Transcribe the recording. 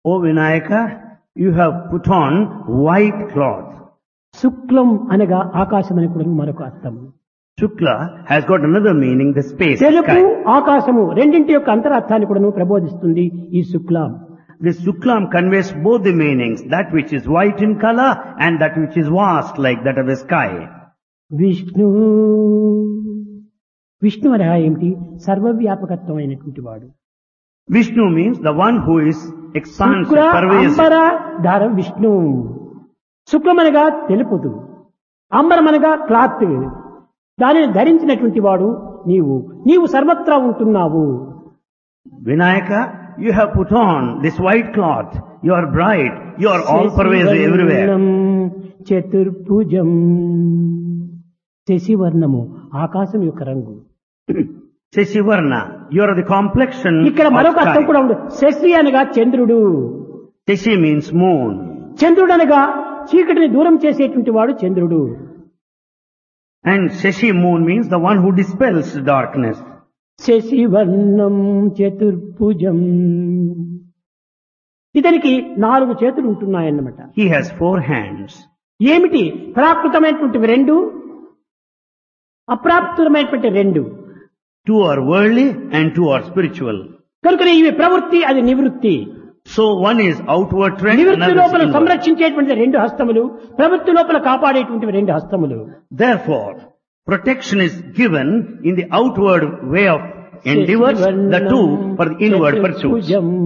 O Vinayaka, you have put on white cloth. శుక్లం అనగా ఆకాశం అని కూడా మరొక అర్థం Shukla has got another meaning, the space, తెలుపు sky. ఆకాశము రెండింటి యొక్క అంతరార్థాన్ని కూడా ప్రబోధిస్తుంది ఈ శుక్లం This Shuklam conveys both the meanings, that which is white in color and that which is vast like that of the sky. Vishnu Vishnu అనగా ఏమిటి సర్వవ్యాపకత్వం అయినటువంటి వాడు Vishnu means the one who is expansive, శుక్ర pervasive. అంబర ధార విష్ణు శుక్లమనగా తెలుపుదు అంబరమనగా క్లాత్ దానిని ధరించినటువంటి వాడు నీవు నీవు సర్వత్రా ఉంటున్నావు Vinayaka, you have put on this white cloth. You are bright. You are all pervasive everywhere. శశివర్ణం చతుర్భుజం శశివర్ణము ఆకాశం యొక్క రంగు Sesivarna, you are the complexion ఇక్కడ of మరొక అర్థం sky. కూడా ఉంది శశి అనగా చంద్రుడు Sesi means moon. చంద్రుడు అనగా చీకటిని దూరం చేసేటువంటి వాడు చంద్రుడు And Shashi moon means the one who dispels darkness. శశివర్ణం చతుర్భుజం ఇతనికి నాలుగు చేతులు ఉంటున్నాయన్నమాట He has four hands. ఏమిటి ప్రాకృతమైనటువంటివి రెండు అప్రాప్తమైనటువంటి రెండు Two are worldly and two are spiritual. కనుక ఇవి ప్రవృత్తి అది నివృత్తి So one is outward trend, నివృత్తి another is లోపల inward. సంరక్షించేటువంటి రెండు హస్తములు ప్రవృత్తి లోపల కాపాడేటువంటి రెండు హస్తములు Therefore, protection is given in the outward way of endeavors, the two for the inward pursuits. చతుర్భుజం